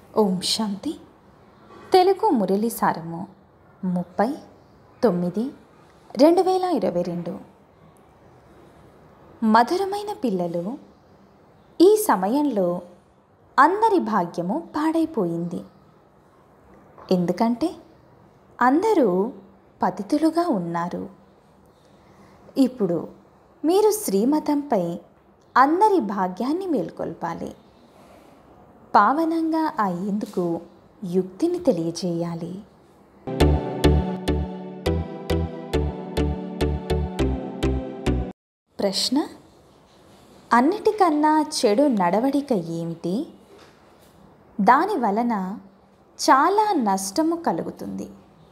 ఓం శాంతి తెలుగు మురళి సారము ముప్పై తొమ్మిది రెండు వేల ఇరవై రెండు మధురమైన పిల్లలు ఈ సమయంలో అందరి భాగ్యము పాడైపోయింది ఎందుకంటే అందరూ పతితులుగా ఉన్నారు ఇప్పుడు మీరు శ్రీమతంపై అందరి భాగ్యాన్ని మేల్కొల్పాలి పావనంగా అయ్యేందుకు యుక్తిని తెలియజేయాలి ప్రశ్న అన్నిటికన్నా చెడు నడవడిక ఏమిటి దాని వలన చాలా నష్టము కలుగుతుంది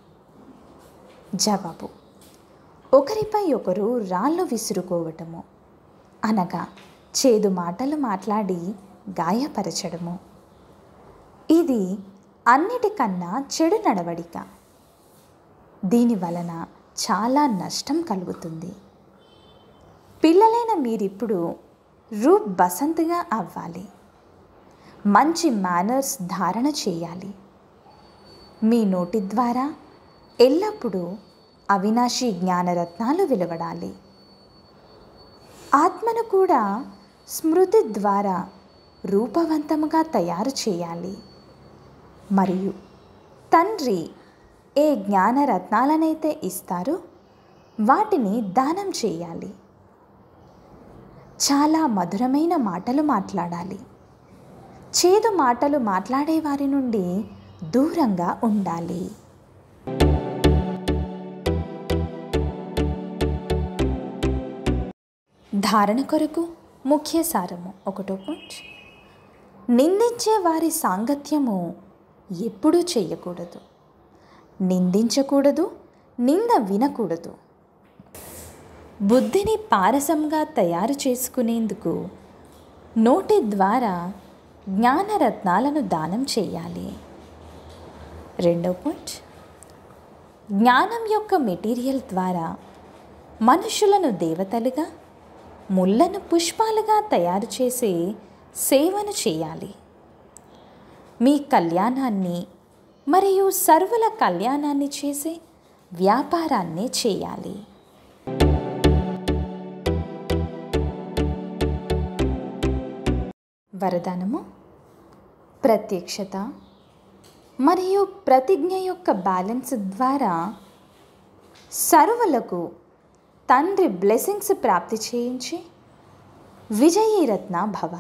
జవాబు ఒకరిపై ఒకరు రాళ్ళు విసురుకోవటము అనగా చేదు మాటలు మాట్లాడి గాయపరచడము ఇది అన్నిటికన్నా చెడు నడవడిక దీని వలన చాలా నష్టం కలుగుతుంది పిల్లలైన మీరిప్పుడు రూప్ బసంత్గా అవ్వాలి మంచి మేనర్స్ ధారణ చేయాలి మీ నోటి ద్వారా ఎల్లప్పుడూ అవినాశి జ్ఞానరత్నాలు వెలువడాలి ఆత్మను కూడా స్మృతి ద్వారా రూపవంతముగా తయారు చేయాలి మరియు తండ్రి ఏ జ్ఞానరత్నాలనైతే ఇస్తారో వాటిని దానం చేయాలి చాలా మధురమైన మాటలు మాట్లాడాలి చేదు మాటలు మాట్లాడే వారి నుండి దూరంగా ఉండాలి ధారణ కొరకు ముఖ్య సారము ఒకటో పాయింట్ నిందించే వారి సాంగత్యము ఎప్పుడూ చేయకూడదు నిందించకూడదు నింద వినకూడదు బుద్ధిని పారసంగా తయారు చేసుకునేందుకు నోటి ద్వారా జ్ఞానరత్నాలను దానం చేయాలి రెండో పాయింట్ జ్ఞానం యొక్క మెటీరియల్ ద్వారా మనుషులను దేవతలుగా ముళ్ళను పుష్పాలుగా తయారు చేసే సేవను చేయాలి మీ కళ్యాణాన్ని మరియు సర్వుల కళ్యాణాన్ని చేసే వ్యాపారాన్ని చేయాలి వరదానము ప్రత్యక్షత మరియు ప్రతిజ్ఞ యొక్క బ్యాలెన్స్ ద్వారా సర్వులకు తండ్రి బ్లెస్సింగ్స్ ప్రాప్తి చేయించి విజయీరత్న భవ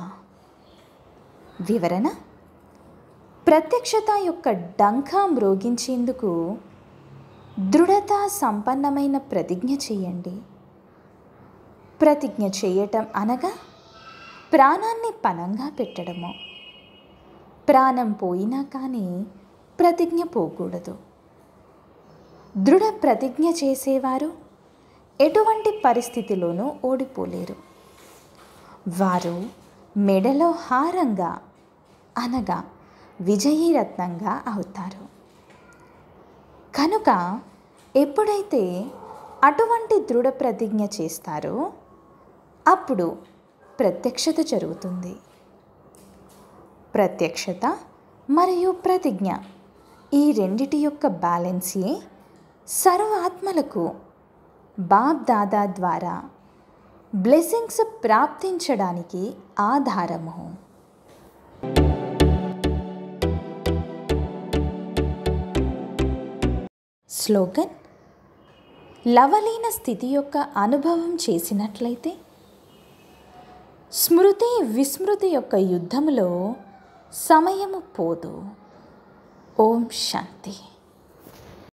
వివరణ ప్రత్యక్షత యొక్క డంకా మ్రోగించేందుకు దృఢత సంపన్నమైన ప్రతిజ్ఞ చేయండి ప్రతిజ్ఞ చేయటం అనగా ప్రాణాన్ని పనంగా పెట్టడము ప్రాణం పోయినా కానీ ప్రతిజ్ఞ పోకూడదు దృఢ ప్రతిజ్ఞ చేసేవారు ఎటువంటి పరిస్థితిలోనూ ఓడిపోలేరు వారు మెడలో హారంగా అనగా విజయీరత్నంగా అవుతారు కనుక ఎప్పుడైతే అటువంటి దృఢ ప్రతిజ్ఞ చేస్తారో అప్పుడు ప్రత్యక్షత జరుగుతుంది ప్రత్యక్షత మరియు ప్రతిజ్ఞ ఈ రెండిటి యొక్క బ్యాలెన్సే సర్వ ఆత్మలకు బాబ్ దాదా ద్వారా బ్లెస్సింగ్స్ ప్రాప్తించడానికి ఆధారము స్లోగన్ లవలీన స్థితి యొక్క అనుభవం చేసినట్లయితే స్మృతి విస్మృతి యొక్క యుద్ధములో సమయము పోదు ఓం శాంతి